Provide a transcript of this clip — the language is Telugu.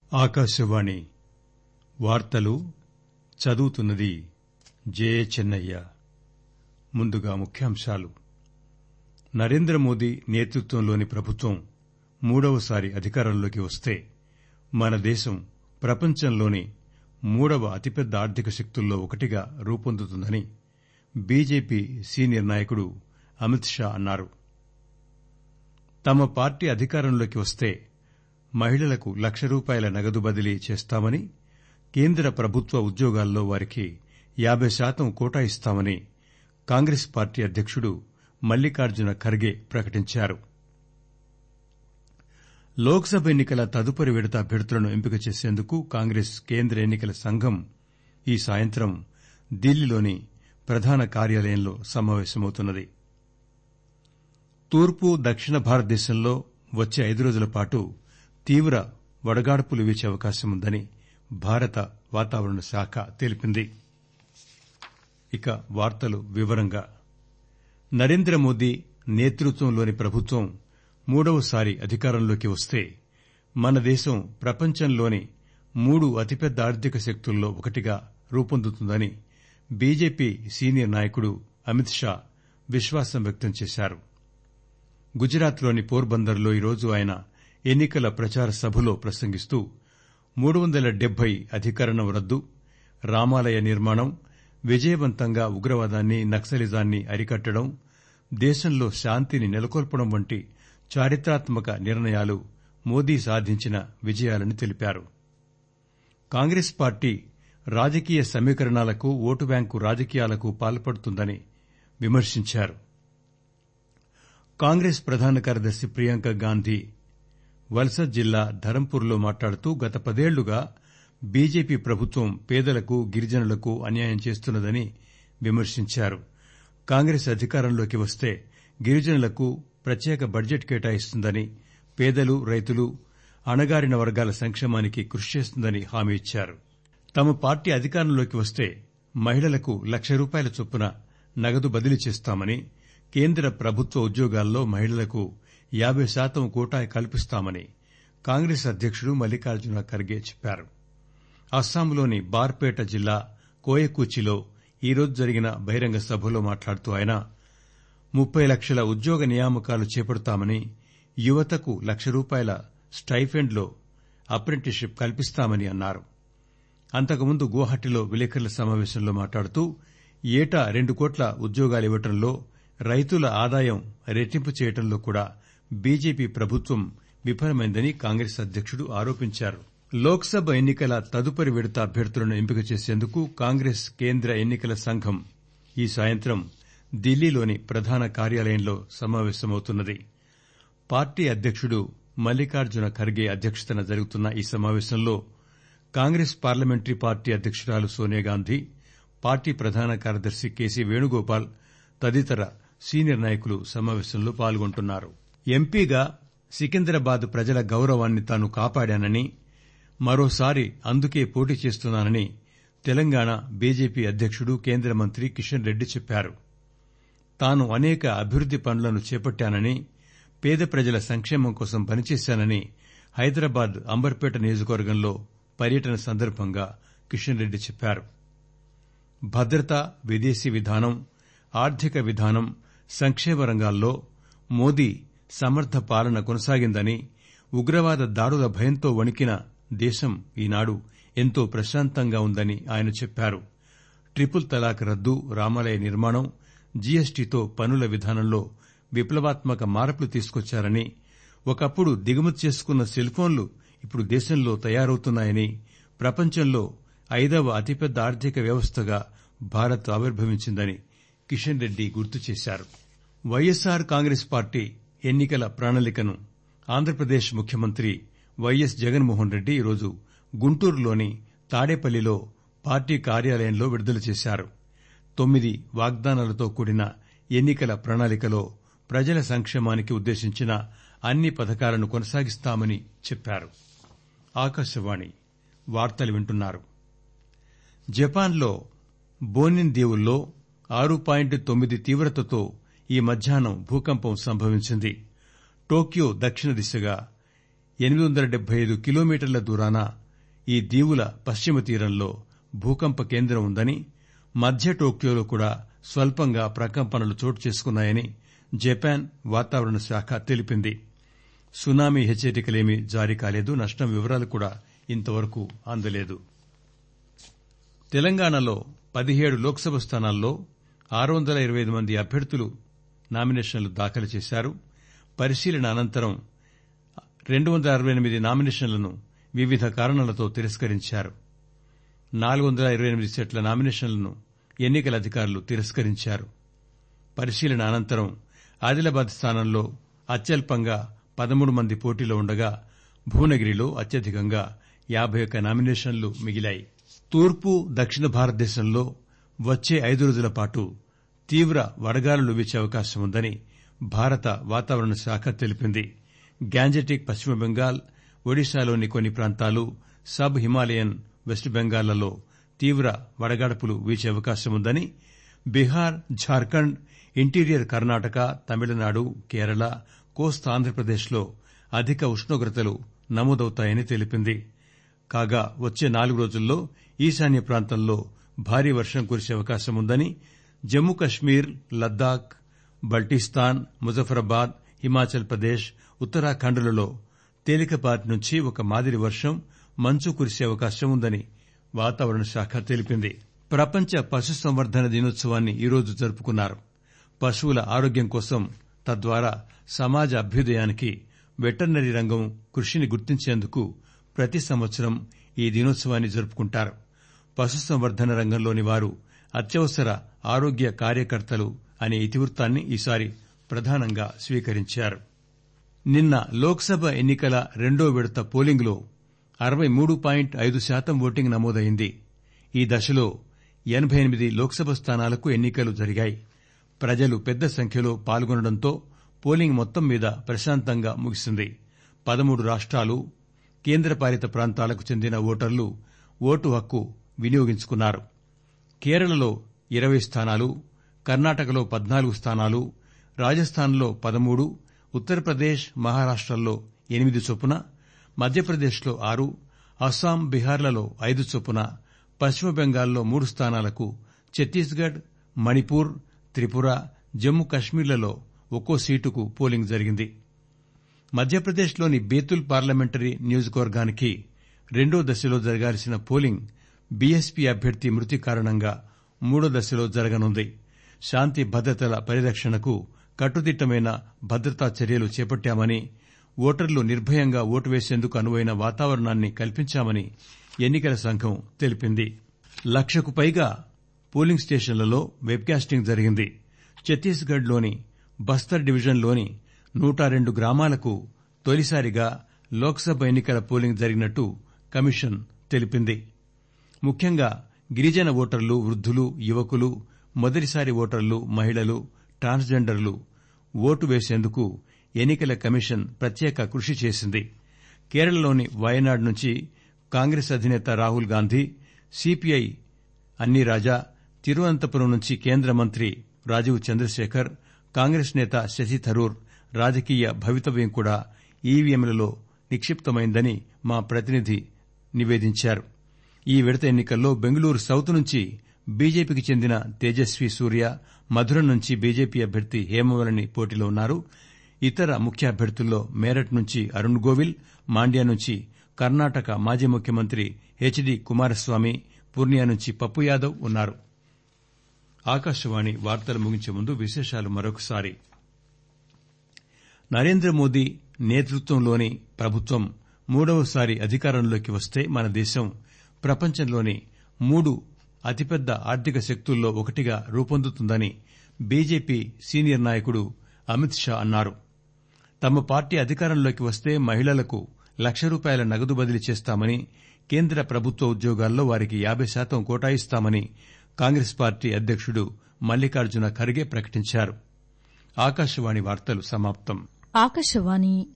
ఆకాశవాణి వార్తలు చదువుతున్నది జయ చెన్నయ్య ముందుగా ముఖ్యాంశాలు నరేంద్రమోదీ నేతృత్వంలోని ప్రభుత్వం మూడవసారి అధికారంలోకి వస్తే మన దేశం ప్రపంచంలోని మూడవ అతిపెద్ద ఆర్థిక శక్తుల్లో ఒకటిగా రూపొందుతుందని బీజేపీ సీనియర్ నాయకుడు అమిత్ షా అన్నారు తమ పార్టీ అధికారంలోకి వస్తే మహిళలకు లక్ష రూపాయల నగదు బదిలీ చేస్తామని కేంద్ర ప్రభుత్వ ఉద్యోగాల్లో వారికి యాబై శాతం కోటా ఇస్తామని కాంగ్రెస్ పార్టీ అధ్యకుడు మల్లికార్జున ఖర్గే ప్రకటించారు లోక్ సభ ఎన్ని కల తదుపరి విడత అభ్యర్థులను ఎంపిక చేసేందుకు కాంగ్రెస్ కేంద్ర ఎన్ని కల సంఘం ఈ సాయంత్రం ఢిల్లీలోని ప్రధాన కార్యాలయంలో సమావేశమవుతున్నది తూర్పు దక్షిణ భారతదేశంలో వచ్చే ఐదు రోజుల పాటు తీవ్ర వడగాడ్పులు వీచే అవకాశం ఉందని భారత వాతావరణ శాఖ తెలిపింది నరేంద్రమోదీ నేతృత్వంలోని ప్రభుత్వం మూడవసారి అధికారంలోకి వస్తే మన దేశం ప్రపంచంలోని మూడు అతిపెద్ద ఆర్థిక శక్తుల్లో ఒకటిగా రూపొందుతుందని బీజేపీ సీనియర్ నాయకుడు అమిత్ షా విశ్వాసం వ్యక్తం చేశారు గుజరాత్ లోని పోర్ బందర్ లో ఈరోజు ఆయన ఎన్ని కల ప్రచార సభలో ప్రసంగిస్తూ మూడు వందల డెబ్బై అధికరణం రద్దు రామాలయ నిర్మాణం విజయవంతంగా ఉగ్రవాదాన్ని నక్సలిజాన్ని అరికట్టడం దేశంలో శాంతిని నెలకొల్పడం వంటి చారిత్రాత్మక నిర్ణయాలు మోదీ సాధించిన విజయాలని తెలిపారు కాంగ్రెస్ పార్టీ రాజకీయ సమీకరణాలకు ఓటు బ్యాంకు రాజకీయాలకు పాల్పడుతుందని విమర్శించారు కాంగ్రెస్ ప్రధాన కార్యదర్శి ప్రియాంక గాంధీ వల్సద్ జిల్లా ధరంపూర్ లో మాట్లాడుతూ గత పదేళ్లుగా బీజేపీ ప్రభుత్వం పేదలకు గిరిజనులకు అన్యాయం చేస్తున్నదని విమర్శించారు కాంగ్రెస్ అధికారంలోకి వస్తే గిరిజనులకు ప్రత్యేక బడ్జెట్ కేటాయిస్తుందని పేదలు రైతులు అణగారిన వర్గాల సంక్షేమానికి కృషి చేస్తుందని హామీ ఇచ్చారు తమ పార్టీ అధికారంలోకి వస్తే మహిళలకు లక్ష రూపాయల చొప్పున నగదు బదిలీ చేస్తామని కేంద్ర ప్రభుత్వ ఉద్యోగాల్లో మహిళలకు యాబై శాతం కోటా కల్పిస్తామని కాంగ్రెస్ అధ్యకుడు మల్లికార్జున ఖర్గే చెప్పారు అస్సాంలోని బార్పేట జిల్లా కోయకూచిలో ఈరోజు జరిగిన బహిరంగ సభలో మాట్లాడుతూ ఆయన ముప్పై లక్షల ఉద్యోగ నియామకాలు చేపడతామని యువతకు లక్ష రూపాయల స్టైఫెండ్ లో అప్రెంటిస్షిప్ కల్పిస్తామని అన్నారు అంతకుముందు గువాహటిలో విలేకరుల సమావేశంలో మాట్లాడుతూ ఏటా రెండు కోట్ల ఉద్యోగాలివ్వడంలో రైతుల ఆదాయం రెట్టింపు చేయడంలో కూడా బీజేపీ ప్రభుత్వం విఫలమైందని కాంగ్రెస్ అధ్యకుడు ఆరోపించారు లోక్ సభ ఎన్ని కల తదుపరి విడత అభ్యర్థులను ఎంపిక చేసేందుకు కాంగ్రెస్ కేంద్ర ఎన్ని కల సంఘం ఈ సాయంత్రం ఢిల్లీలోని ప్రధాన కార్యాలయంలో సమావేశమవుతున్నది పార్టీ అధ్యకుడు మల్లికార్జున ఖర్గే అధ్యక్షతన జరుగుతున్న ఈ సమావేశంలో కాంగ్రెస్ పార్లమెంటరీ పార్టీ అధ్యకురాలు సోనియాగాంధీ పార్టీ ప్రధాన కార్యదర్శి కేసీ వేణుగోపాల్ తదితర సీనియర్ నాయకులు సమావేశంలో పాల్గొంటున్నారు ఎంపీగా సికింద్రాబాద్ ప్రజల గౌరవాన్ని తాను కాపాడానని మరోసారి అందుకే పోటీ చేస్తున్నానని తెలంగాణ బీజేపీ అధ్యకుడు కేంద్ర మంత్రి కిషన్ రెడ్డి చెప్పారు తాను అనేక అభివృద్ది పనులను చేపట్టానని పేద ప్రజల సంక్షేమం కోసం పనిచేశానని హైదరాబాద్ అంబర్పేట నియోజకవర్గంలో పర్యటన సందర్భంగా కిషన్ రెడ్డి చెప్పారు భద్రత విదేశీ విధానం ఆర్థిక విధానం సంక్షేమ రంగాల్లో మోదీ సమర్థ పాలన కొనసాగిందని ఉగ్రవాద దాడుల భయంతో వణికిన దేశం ఈనాడు ఎంతో ప్రశాంతంగా ఉందని ఆయన చెప్పారు ట్రిపుల్ తలాక్ రద్దు రామాలయ నిర్మాణం జీఎస్టీతో పనుల విధానంలో విప్లవాత్మక మార్పులు తీసుకొచ్చారని ఒకప్పుడు దిగుమతి చేసుకున్న సెల్ఫోన్లు ఇప్పుడు దేశంలో తయారవుతున్నాయని ప్రపంచంలో ఐదవ అతిపెద్ద ఆర్థిక వ్యవస్థగా భారత్ ఆవిర్భవించిందని కిషన్ రెడ్డి గుర్తు చేశారు వైఎస్సార్ కాంగ్రెస్ పార్టీ ఎన్ని కల ప్రణాళికను ఆంధ్రప్రదేశ్ ముఖ్యమంత్రి వైఎస్ జగన్మోహన్ రెడ్డి ఈరోజు గుంటూరులోని తాడేపల్లిలో పార్టీ కార్యాలయంలో విడుదల చేశారు తొమ్మిది వాగ్దానాలతో కూడిన ఎన్ని కల ప్రణాళికలో ప్రజల సంక్షేమానికి ఉద్దేశించిన అన్ని పథకాలను కొనసాగిస్తామని చెప్పారు జపాన్లో బోనిన్ దీవుల్లో ఆరు పాయింట్ తొమ్మిది తీవ్రతతో ఈ మధ్యాహ్నం భూకంపం సంభవించింది టోక్యో దక్షిణ దిశగా ఎనిమిది వందల డెబ్బై ఐదు కిలోమీటర్ల దూరాన ఈ దీవుల పశ్చిమ తీరంలో భూకంప కేంద్రం ఉందని మధ్య టోక్యోలో కూడా స్వల్పంగా ప్రకంపనలు చోటు చేసుకున్నాయని జపాన్ వాతావరణ శాఖ తెలిపింది సునామీ హెచ్చరికలేమీ జారీ కాలేదు నష్టం వివరాలు కూడా ఇంతవరకు అందలేదు తెలంగాణలో పదిహేడు లోక్సభ స్థానాల్లో ఆరు వందల ఇరవై ఐదు మంది అభ్యర్థులు నామినేషన్లు దాఖలు చేశారు పరిశీలన అనంతరం రెండు వందల అరవై ఎనిమిది నామినేషన్లను వివిధ కారణాలతో తిరస్కరించారు నాలుగు వందల ఇరవై ఎనిమిది సెట్ల నామినేషన్లను ఎన్నికల అధికారులు తిరస్కరించారు పరిశీలన అనంతరం ఆదిలాబాద్ స్థానంలో అత్యల్పంగా పదమూడు మంది పోటీలో ఉండగా భువనగిరిలో అత్యధికంగా యాబై ఒక్క నామినేషన్లు మిగిలాయి తూర్పు దక్షిణ భారతదేశంలో వచ్చే ఐదు రోజుల పాటు తీవ్ర వడగాలులు వీచే అవకాశం ఉందని భారత వాతావరణ శాఖ తెలిపింది గ్యాంజెటిక్ పశ్చిమ బెంగాల్ ఒడిశాలోని కొన్ని ప్రాంతాలు సబ్ హిమాలయన్ వెస్ట్ బెంగాల్లో తీవ్ర వడగాడ్పులు వీచే అవకాశం ఉందని బీహార్ ఝార్ఖండ్ ఇంటీరియర్ కర్ణాటక తమిళనాడు కేరళ కోస్తా ఆంధ్రప్రదేశ్లో అధిక ఉష్ణోగ్రతలు నమోదవుతాయని తెలిపింది కాగా వచ్చే నాలుగు రోజుల్లో ఈశాన్య ప్రాంతంలో భారీ వర్షం కురిసే అవకాశం ఉందని జమ్మూ కశ్మీర్ లద్దాఖ్ బల్టిస్తాన్ ముజఫరాబాద్ హిమాచల్ ప్రదేశ్ ఉత్తరాఖండ్లలో తేలికపాటి నుంచి ఒక మాదిరి వర్షం మంచు కురిసే అవకాశం ఉందని వాతావరణ శాఖ తెలిపింది ప్రపంచ పశుసంవర్ధన దినోత్సవాన్ని ఈరోజు జరుపుకున్నారు పశువుల ఆరోగ్యం కోసం తద్వారా సమాజ అభ్యుదయానికి వెటర్నరీ రంగం కృషిని గుర్తించేందుకు ప్రతి సంవత్సరం ఈ దినోత్సవాన్ని జరుపుకుంటారు పశుసంవర్ధన రంగంలోని వారు అత్యవసర ఆరోగ్య కార్యకర్తలు అనే ఇతివృత్తాన్ని ఈసారి ప్రధానంగా స్వీకరించారు నిన్న లోక్సభ ఎన్నికల రెండో విడత పోలింగ్లో అరవై మూడు పాయింట్ ఐదు శాతం ఓటింగ్ నమోదైంది ఈ దశలో ఎనబై ఎనిమిది లోక్సభ స్థానాలకు ఎన్నికలు జరిగాయి ప్రజలు పెద్ద సంఖ్యలో పాల్గొనడంతో పోలింగ్ మొత్తం మీద ప్రశాంతంగా ముగిసింది పదమూడు రాష్ట్రాలు కేంద్రపాలిత ప్రాంతాలకు చెందిన ఓటర్లు ఓటు హక్కు వినియోగించుకున్నారు కేరళలో ఇరవై స్థానాలు కర్ణాటకలో పద్నాలుగు స్థానాలు రాజస్థాన్లో పదమూడు ఉత్తరప్రదేశ్ మహారాష్టల్లో ఎనిమిది చొప్పున మధ్యప్రదేశ్లో ఆరు అస్సాం బీహార్లలో ఐదు చొప్పున పశ్చిమ బెంగాల్లో మూడు స్థానాలకు ఛత్తీస్గఢ్ మణిపూర్ త్రిపుర జమ్మూ కశ్మీర్లలో ఒక్కో సీటుకు పోలింగ్ జరిగింది మధ్యప్రదేశ్లోని బేతుల్ పార్లమెంటరీ నియోజకవర్గానికి రెండో దశలో జరగాల్సిన పోలింగ్ బీఎస్పీ అభ్యర్థి మృతి కారణంగా మూడో దశలో జరగనుంది శాంతి భద్రతల పరిరక్షణకు కట్టుదిట్టమైన భద్రతా చర్యలు చేపట్టామని ఓటర్లు నిర్భయంగా ఓటు వేసేందుకు అనువైన వాతావరణాన్ని కల్పించామని ఎన్నికల సంఘం తెలిపింది లక్షకు పైగా పోలింగ్ స్టేషన్లలో వెబ్కాస్టింగ్ జరిగింది ఛత్తీస్గఢ్లోని బస్తర్ డివిజన్లోని నూట రెండు గ్రామాలకు తొలిసారిగా లోక్సభ ఎన్నికల పోలింగ్ జరిగినట్టు కమిషన్ తెలిపింది ముఖ్యంగా గిరిజన ఓటర్లు వృద్దులు యువకులు మొదటిసారి ఓటర్లు మహిళలు ట్రాన్స్జెండర్లు ఓటు వేసేందుకు ఎన్నికల కమిషన్ ప్రత్యేక కృషి చేసింది కేరళలోని వయనాడ్ నుంచి కాంగ్రెస్ అధినేత రాహుల్ గాంధీ సీపీఐ అన్నిరాజా తిరువనంతపురం నుంచి కేంద్ర మంత్రి రాజీవ్ చంద్రశేఖర్ కాంగ్రెస్ నేత శశి థరూర్ రాజకీయ భవితవ్యం కూడా ఈవీఎంలలో నిక్షిప్తమైందని మా ప్రతినిధి నివేదించారు ఈ విడత ఎన్నికల్లో బెంగళూరు సౌత్ నుంచి బీజేపీకి చెందిన తేజస్వీ సూర్య మధుర నుంచి బీజేపీ అభ్యర్థి హేమవరణి పోటీలో ఉన్నారు ఇతర ముఖ్య అభ్యర్థుల్లో మేరట్ నుంచి అరుణ్ గోవిల్ మాండ్యా నుంచి కర్ణాటక మాజీ ముఖ్యమంత్రి హెచ్డి కుమారస్వామి పూర్నియా నుంచి పప్పు యాదవ్ ఉన్నారు ఆకాశవాణి వార్తలు ముగించే ముందు విశేషాలు మరొకసారి నరేంద్ర మోదీ నేతృత్వంలోని ప్రభుత్వం మూడవసారి అధికారంలోకి వస్తే మన దేశం ప్రపంచంలోని మూడు అతిపెద్ద ఆర్థిక శక్తుల్లో ఒకటిగా రూపొందుతుందని బీజేపీ సీనియర్ నాయకుడు అమిత్ షా అన్నారు తమ పార్టీ అధికారంలోకి వస్తే మహిళలకు లక్ష రూపాయల నగదు బదిలీ చేస్తామని కేంద్ర ప్రభుత్వ ఉద్యోగాల్లో వారికి యాబై శాతం కోటాయిస్తామని కాంగ్రెస్ పార్టీ అధ్యకుడు మల్లికార్జున ఖర్గే ప్రకటించారు ఆకాశవాణి వార్తలు సమాప్తం ఆకాశవాణి